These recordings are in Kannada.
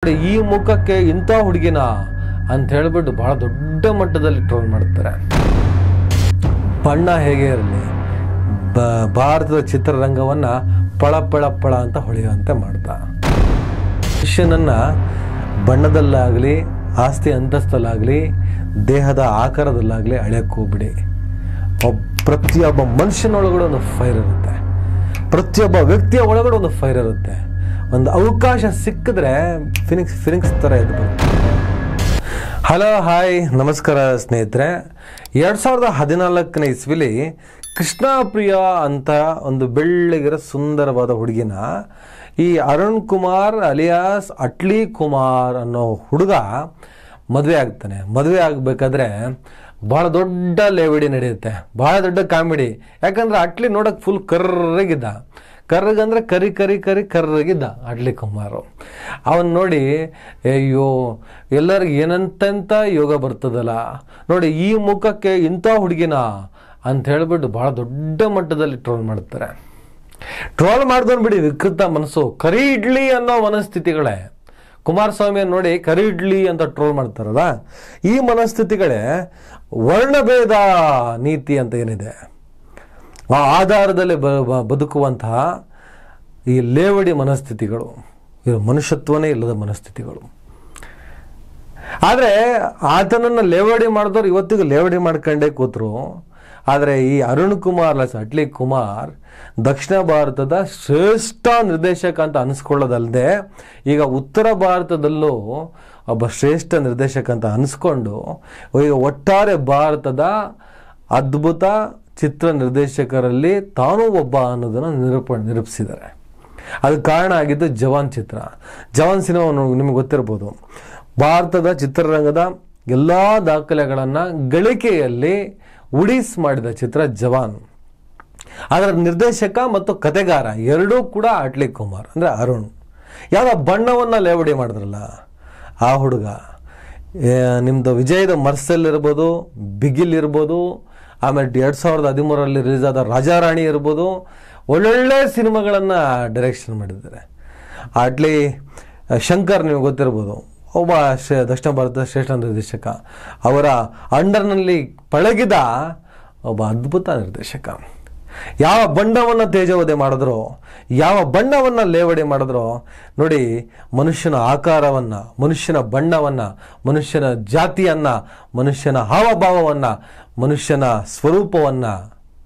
ನೋಡಿ, ಈ ಮುಖಕ್ಕೆ ಇಂಥ ಹುಡುಗಿನ ಅಂತ ಹೇಳ್ಬಿಟ್ಟು ಬಹಳ ದೊಡ್ಡ ಮಟ್ಟದಲ್ಲಿ ಟ್ರೋಲ್ ಮಾಡ್ತಾರೆ ಬಣ್ಣ ಹೇಗೆ ಇರಲಿ ಭಾರತದ ಚಿತ್ರರಂಗವನ್ನ ಪಳ ಪಳ ಪಳ ಅಂತ ಹೊಳೆಯುವಂತೆ ಮಾಡ್ದ ಮನುಷ್ಯನನ್ನ ಬಣ್ಣದಲ್ಲಾಗಲಿ ಆಸ್ತಿ ಅಂತಸ್ತಲ್ಲಾಗಲಿ ದೇಹದ ಆಕಾರದಲ್ಲಾಗಲಿ ಅಳೆಯಕ್ಕೆ ಹೋಗ್ಬಿಡಿ ಒಬ್ ಪ್ರತಿಯೊಬ್ಬ ಮನುಷ್ಯನೊಳಗಡೆ ಒಂದು ಫೈರ್ ಇರುತ್ತೆ ಪ್ರತಿಯೊಬ್ಬ ವ್ಯಕ್ತಿಯ ಒಳಗಡೆ ಒಂದು ಫೈರ್ ಇರುತ್ತೆ ಒಂದು ಅವಕಾಶ ಸಿಕ್ಕಿದ್ರೆ ಫಿನಿಕ್ಸ್ ಫಿನಿಕ್ಸ್ ಥರ ಎದ್ದು ಬರುತ್ತೆ ಹಲೋ ಹಾಯ್ ನಮಸ್ಕಾರ ಸ್ನೇಹಿತರೆ ಎರಡು ಸಾವಿರದ ಹದಿನಾಲ್ಕನೇ ಇಸ್ವಿಲಿ ಕೃಷ್ಣಪ್ರಿಯ ಅಂತ ಒಂದು ಬೆಳ್ಳಗಿರೋ ಸುಂದರವಾದ ಹುಡುಗಿನ ಈ ಅರುಣ್ ಕುಮಾರ್ ಅಲಿಯಾಸ್ ಅಟ್ಲಿ ಕುಮಾರ್ ಅನ್ನೋ ಹುಡುಗ ಮದುವೆ ಆಗ್ತಾನೆ ಮದುವೆ ಆಗಬೇಕಾದ್ರೆ ಭಾಳ ದೊಡ್ಡ ಲೇವಡಿ ನಡೆಯುತ್ತೆ ಭಾಳ ದೊಡ್ಡ ಕಾಮಿಡಿ ಯಾಕಂದ್ರೆ ಅಟ್ಲಿ ನೋಡಕ್ಕೆ ಫುಲ್ ಕರ್ರಗಿದ್ದ ಕರ್ರಗಂದ್ರೆ ಕರಿ ಕರಿ ಕರಿ ಕರ್ರಗಿದ್ದ ಅಡ್ಲಿ ಕುಮಾರು ಅವನ್ ನೋಡಿ ಅಯ್ಯೋ ಎಲ್ಲರಿಗೂ ಏನಂತೆಂತ ಯೋಗ ಬರ್ತದಲ್ಲ ನೋಡಿ ಈ ಮುಖಕ್ಕೆ ಇಂಥ ಹುಡುಗಿನ ಅಂತ ಹೇಳ್ಬಿಟ್ಟು ಭಾಳ ದೊಡ್ಡ ಮಟ್ಟದಲ್ಲಿ ಟ್ರೋಲ್ ಮಾಡ್ತಾರೆ ಟ್ರೋಲ್ ಮಾಡ್ದೋನ್ ಬಿಡಿ ವಿಕೃತ ಮನಸ್ಸು ಕರಿ ಇಡ್ಲಿ ಅನ್ನೋ ಮನಸ್ಥಿತಿಗಳೇ ಕುಮಾರಸ್ವಾಮಿಯನ್ನು ನೋಡಿ ಕರಿ ಇಡ್ಲಿ ಅಂತ ಟ್ರೋಲ್ ಮಾಡ್ತಾರಲ್ಲ ಈ ಮನಸ್ಥಿತಿಗಳೇ ವರ್ಣಭೇದ ನೀತಿ ಅಂತ ಏನಿದೆ ಆ ಆಧಾರದಲ್ಲಿ ಬ ಬ- ಬದುಕುವಂತಹ ಈ ಲೇವಡಿ ಮನಸ್ಥಿತಿಗಳು ಇದು ಮನುಷ್ಯತ್ವನೇ ಇಲ್ಲದ ಮನಸ್ಥಿತಿಗಳು ಆದರೆ ಆತನನ್ನು ಲೇವಡಿ ಮಾಡಿದವ್ರು ಇವತ್ತಿಗೂ ಲೇವಡಿ ಮಾಡ್ಕೊಂಡೇ ಕೂತರು ಆದರೆ ಈ ಅರುಣ್ ಕುಮಾರ್ ಲಸ್ ಅಟ್ಲಿ ಕುಮಾರ್ ದಕ್ಷಿಣ ಭಾರತದ ಶ್ರೇಷ್ಠ ನಿರ್ದೇಶಕ ಅಂತ ಅನಿಸ್ಕೊಳ್ಳೋದಲ್ಲದೆ ಈಗ ಉತ್ತರ ಭಾರತದಲ್ಲೂ ಒಬ್ಬ ಶ್ರೇಷ್ಠ ನಿರ್ದೇಶಕ ಅಂತ ಅನಿಸ್ಕೊಂಡು ಈಗ ಒಟ್ಟಾರೆ ಭಾರತದ ಅದ್ಭುತ ಚಿತ್ರ ನಿರ್ದೇಶಕರಲ್ಲಿ ತಾನೂ ಒಬ್ಬ ಅನ್ನೋದನ್ನು ನಿರೂಪ ನಿರೂಪಿಸಿದ್ದಾರೆ ಅದಕ್ಕೆ ಕಾರಣ ಆಗಿದ್ದು ಜವಾನ್ ಚಿತ್ರ ಜವಾನ್ ಸಿನಿಮಾ ನಿಮಗೆ ಗೊತ್ತಿರ್ಬೋದು ಭಾರತದ ಚಿತ್ರರಂಗದ ಎಲ್ಲ ದಾಖಲೆಗಳನ್ನು ಗಳಿಕೆಯಲ್ಲಿ ಉಡೀಸ್ ಮಾಡಿದ ಚಿತ್ರ ಜವಾನ್ ಅದರ ನಿರ್ದೇಶಕ ಮತ್ತು ಕತೆಗಾರ ಎರಡೂ ಕೂಡ ಅಟ್ಲಿ ಕುಮಾರ್ ಅಂದರೆ ಅರುಣ್ ಯಾವ ಬಣ್ಣವನ್ನು ಲೇವಡಿ ಮಾಡಿದ್ರಲ್ಲ ಆ ಹುಡುಗ ಏ, ನಿಮ್ದು ವಿಜಯದ ಮರ್ಸೆಲ್ ಇರ್ಬೋದು ಬಿಗಿಲ್ ಇರ್ಬೋದು ಆಮೇಲೆ ಎರಡು ಸಾವಿರದ ಹದಿಮೂರರಲ್ಲಿ ರಿಲೀಸ್ ಆದ ರಾಜಾರಾಣಿ ಇರ್ಬೋದು ಒಳ್ಳೊಳ್ಳೆ ಸಿನಿಮಾಗಳನ್ನು ಡೈರೆಕ್ಷನ್ ಮಾಡಿದ್ದಾರೆ ಅಟ್ಲಿ ಶಂಕರ್ ನೀವು ಗೊತ್ತಿರ್ಬೋದು ಒಬ್ಬ ಶ್ರೇ ದಕ್ಷಿಣ ಭಾರತದ ಶ್ರೇಷ್ಠ ನಿರ್ದೇಶಕ ಅವರ ಅಂಡರ್ನಲ್ಲಿ ಪಳಗಿದ ಒಬ್ಬ ಅದ್ಭುತ ನಿರ್ದೇಶಕ ಯಾವ ಬಣ್ಣವನ್ನು ತೇಜವಧೆ ಮಾಡಿದ್ರೋ ಯಾವ ಬಣ್ಣವನ್ನು ಲೇವಡಿ ಮಾಡಿದ್ರೋ ನೋಡಿ ಮನುಷ್ಯನ ಆಕಾರವನ್ನು ಮನುಷ್ಯನ ಬಣ್ಣವನ್ನು ಮನುಷ್ಯನ ಜಾತಿಯನ್ನು ಮನುಷ್ಯನ ಹಾವಭಾವವನ್ನು ಮನುಷ್ಯನ ಸ್ವರೂಪವನ್ನು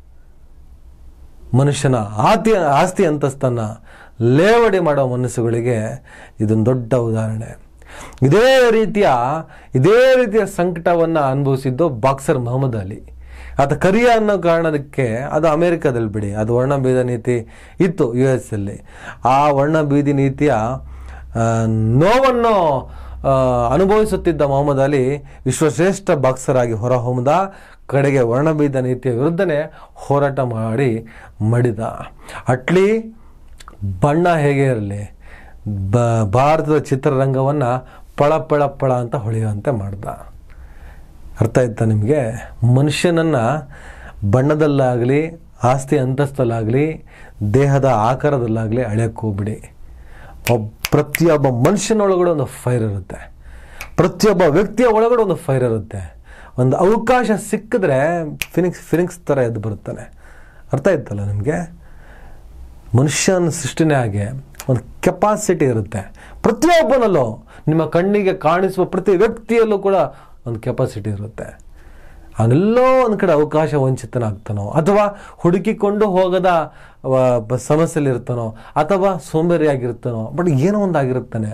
ಮನುಷ್ಯನ ಆತಿ ಆಸ್ತಿ ಅಂತಸ್ತನ್ನು ಲೇವಡಿ ಮಾಡೋ ಮನಸ್ಸುಗಳಿಗೆ ಇದೊಂದು ದೊಡ್ಡ ಉದಾಹರಣೆ ಇದೇ ರೀತಿಯ ಇದೇ ರೀತಿಯ ಸಂಕಟವನ್ನು ಅನುಭವಿಸಿದ್ದು ಬಾಕ್ಸರ್ ಮೊಹಮ್ಮದ್ ಅಲಿ ಆತ ಕರಿಯ ಅನ್ನೋ ಕಾರಣದಕ್ಕೆ ಅದು ಅಮೆರಿಕದಲ್ಲಿ ಬಿಡಿ ಅದು ವರ್ಣಭೇದ ನೀತಿ ಇತ್ತು ಯು ಎಸ್ ಅಲ್ಲಿ ಆ ವರ್ಣಭೇದಿ ನೀತಿಯ ಆ, ನೋವನ್ನು ಆ, ಅನುಭವಿಸುತ್ತಿದ್ದ ಮೊಹಮ್ಮದ್ ಅಲಿ ವಿಶ್ವಶ್ರೇಷ್ಠ ಬಾಕ್ಸರ್ ಆಗಿ ಹೊರಹೊಮ್ಮದ ಕಡೆಗೆ ವರ್ಣಭೇದ ನೀತಿಯ ವಿರುದ್ಧನೇ ಹೋರಾಟ ಮಾಡಿ ಮಡಿದ ಅಟ್ಲಿ ಬಣ್ಣ ಹೇಗೆ ಇರಲಿ ಬ ಭಾರತದ ಚಿತ್ರರಂಗವನ್ನು ಪಳ ಪಳ ಪಳ ಅಂತ ಹೊಳೆಯುವಂತೆ ಮಾಡ್ದ ಅರ್ಥ ಆಯ್ತಾ ನಿಮಗೆ ಮನುಷ್ಯನನ್ನು ಬಣ್ಣದಲ್ಲಾಗಲಿ ಆಸ್ತಿ ಅಂತಸ್ತಲ್ಲಾಗಲಿ ದೇಹದ ಆಕಾರದಲ್ಲಾಗಲಿ ಅಳೆಯಕ್ಕೆ ಹೋಗ್ಬಿಡಿ ಒಬ್ಬ ಪ್ರತಿಯೊಬ್ಬ ಮನುಷ್ಯನೊಳಗಡೆ ಒಂದು ಫೈರ್ ಇರುತ್ತೆ ಪ್ರತಿಯೊಬ್ಬ ವ್ಯಕ್ತಿಯ ಒಳಗಡೆ ಒಂದು ಫೈರ್ ಇರುತ್ತೆ ಒಂದು ಅವಕಾಶ ಸಿಕ್ಕಿದ್ರೆ ಫಿನಿಕ್ಸ್ ಫಿನಿಕ್ಸ್ ಥರ ಎದ್ದು ಬರುತ್ತಾನೆ ಅರ್ಥ ಆಯ್ತಲ್ಲ ನಿಮಗೆ ಮನುಷ್ಯನ ಸೃಷ್ಟಿನೇ ಹಾಗೆ ಒಂದು ಕೆಪಾಸಿಟಿ ಇರುತ್ತೆ ಪ್ರತಿಯೊಬ್ಬನಲ್ಲೂ ನಿಮ್ಮ ಕಣ್ಣಿಗೆ ಕಾಣಿಸುವ ಪ್ರತಿ ವ್ಯಕ್ತಿಯಲ್ಲೂ ಕೂಡ ಒಂದು ಕೆಪಾಸಿಟಿ ಇರುತ್ತೆ ಅವನೆಲ್ಲೋ ಒಂದು ಕಡೆ ಅವಕಾಶ ವಂಚಿತನಾಗ್ತಾನೋ ಅಥವಾ ಹುಡುಕಿಕೊಂಡು ಹೋಗದ ಅವ ಬ- ಸಮಸ್ಯೆಲಿ ಇರ್ತಾನೋ ಅಥವಾ ಸೋಂಬೇರಿಯಾಗಿರ್ತಾನೋ ಬಟ್ ಏನೋ ಒಂದು ಆಗಿರುತ್ತಾನೆ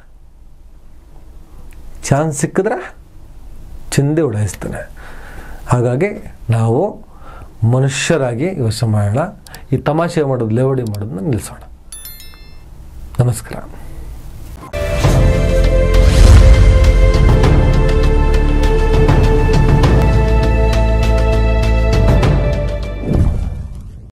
ಚಾನ್ಸ್ ಸಿಕ್ಕಿದ್ರೆ ಚಿಂದೆ ಉಡಾಯಿಸ್ತಾನೆ ಹಾಗಾಗಿ ನಾವು ಮನುಷ್ಯರಾಗಿ ಯೋಚನೆ ಮಾಡೋಣ ಈ ತಮಾಷೆ ಮಾಡೋದು ಲೇವಡಿ ಮಾಡೋದನ್ನ ನಿಲ್ಲಿಸೋಣ ನಮಸ್ಕಾರ